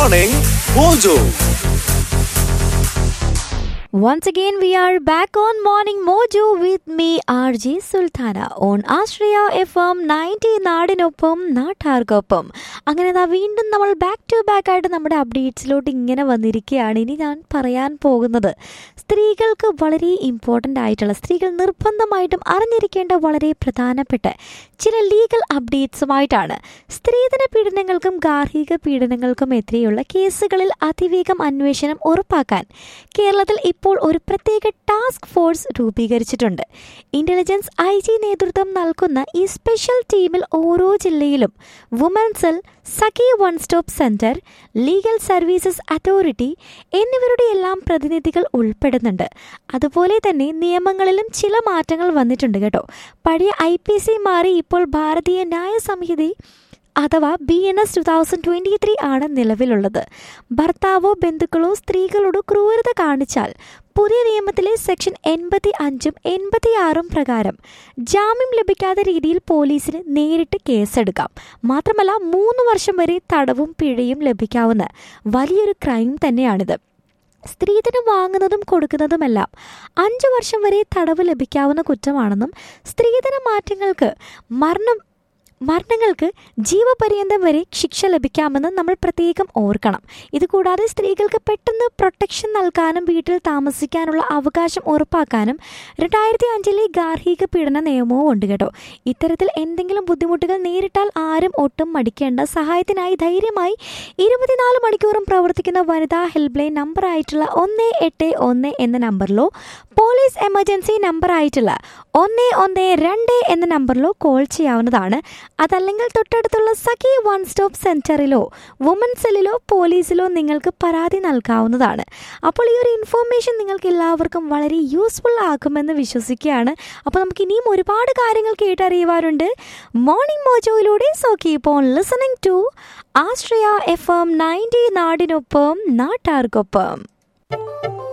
Morning Mojo. Once again, we are back on Morning Mojo with me, RJ Sultana, on Astraya FM 90 നാടിനൊപ്പം നാട്ടാർക്കൊപ്പം അങ്ങനെ ദാ വീണ്ടും നമ്മൾ ബാക്ക് ടു ബാക്ക് ആയിട്ട് നമ്മുടെ അപ്ഡേറ്റ്സിലോട്ട് ഇങ്ങനെ വന്നിരിക്കുകയാണ് ഇനി ഞാൻ പറയാൻ പോകുന്നത് സ്ത്രീകൾക്ക് വളരെ ഇമ്പോർട്ടൻ്റ് ആയിട്ടുള്ള സ്ത്രീകൾ നിർബന്ധമായിട്ടും അറിഞ്ഞിരിക്കേണ്ട വളരെ പ്രധാനപ്പെട്ട ചില ലീഗൽ അപ്ഡേറ്റ്സുമായിട്ടാണ് സ്ത്രീധന പീഡനങ്ങൾക്കും ഗാർഹിക പീഡനങ്ങൾക്കും എതിരെയുള്ള കേസുകളിൽ അതിവേഗം അന്വേഷണം ഉറപ്പാക്കാൻ കേരളത്തിൽ ഇപ്പോൾ ഒരു പ്രത്യേക ടാസ്ക് ഫോഴ്സ് രൂപീകരിച്ചിട്ടുണ്ട് ഇന്റലിജൻസ് ഐ ജി നേതൃത്വം നൽകുന്ന ഈ സ്പെഷ്യൽ ടീമിൽ ഓരോ ജില്ലയിലും woman cell Sakhi one stop centre legal services authority എന്നിവരുടെ എല്ലാം പ്രതിനിധികൾ ഉൾപ്പെടുന്നുണ്ട് അതുപോലെ തന്നെ നിയമങ്ങളിലും ചില മാറ്റങ്ങൾ വന്നിട്ടുണ്ട് കേട്ടോ പഴയ ഐ പി സി മാറി ഇപ്പോൾ ഭാരതീയ ന്യായ സംഹിത അഥവാ B N S two thousand twenty three ആണ് നിലവിലുള്ളത് ഭർത്താവോ ബന്ധുക്കളോ സ്ത്രീകളോട് ക്രൂരത കാണിച്ചാൽ പുതിയ നിയമത്തിലെ സെക്ഷൻ എൺപത്തി അഞ്ചും എൺപത്തി ആറും പ്രകാരം ജാമ്യം ലഭിക്കാത്ത രീതിയിൽ പോലീസിന് നേരിട്ട് കേസെടുക്കാം മാത്രമല്ല മൂന്ന് വർഷം വരെ തടവും പിഴയും ലഭിക്കാവുന്ന വലിയൊരു ക്രൈം തന്നെയാണിത് സ്ത്രീധനം വാങ്ങുന്നതും കൊടുക്കുന്നതുമെല്ലാം അഞ്ചു വർഷം വരെ തടവ് ലഭിക്കാവുന്ന കുറ്റമാണെന്നും സ്ത്രീധന മാറ്റങ്ങൾക്ക് മരണം മരണങ്ങൾക്ക് ജീവപര്യന്തം വരെ ശിക്ഷ ലഭിക്കാമെന്ന് നമ്മൾ പ്രത്യേകം ഓർക്കണം ഇതുകൂടാതെ സ്ത്രീകൾക്ക് പെട്ടെന്ന് പ്രൊട്ടക്ഷൻ നൽകാനും വീട്ടിൽ താമസിക്കാനുള്ള അവകാശം ഉറപ്പാക്കാനും രണ്ടായിരത്തി അഞ്ചിലെ ഗാർഹിക പീഡന നിയമവും ഉണ്ട് കേട്ടോ ഇത്തരത്തിൽ എന്തെങ്കിലും ബുദ്ധിമുട്ടുകൾ നേരിട്ടാൽ ആരും ഒട്ടും മടിക്കേണ്ട സഹായത്തിനായി ധൈര്യമായി ഇരുപത്തിനാല് മണിക്കൂറും പ്രവർത്തിക്കുന്ന വനിതാ ഹെൽപ്പ് ലൈൻ നമ്പറായിട്ടുള്ള ഒന്ന് എട്ട് ഒന്ന് എന്ന നമ്പറിലോ പോലീസ് എമർജൻസി നമ്പറായിട്ടുള്ള ഒന്ന് ഒന്ന് രണ്ട് എന്ന നമ്പറിലോ കോൾ ചെയ്യാവുന്നതാണ് അതല്ലെങ്കിൽ തൊട്ടടുത്തുള്ള സഖി വൺ സ്റ്റോപ്പ് സെൻറ്ററിലോ വുമൻ സെല്ലിലോ പോലീസിലോ നിങ്ങൾക്ക് പരാതി നൽകാവുന്നതാണ് അപ്പോൾ ഈ ഒരു ഇൻഫോർമേഷൻ നിങ്ങൾക്ക് എല്ലാവർക്കും വളരെ യൂസ്ഫുൾ ആകുമെന്ന് വിശ്വസിക്കുകയാണ് അപ്പോൾ നമുക്ക് ഇനിയും ഒരുപാട് കാര്യങ്ങൾ കേട്ടറിയുവാറുണ്ട് മോർണിംഗ് മോജോയിലൂടെ so keep on listening to Asraya F M ninety നാടിനൊപ്പം നാട്ടാർക്കൊപ്പം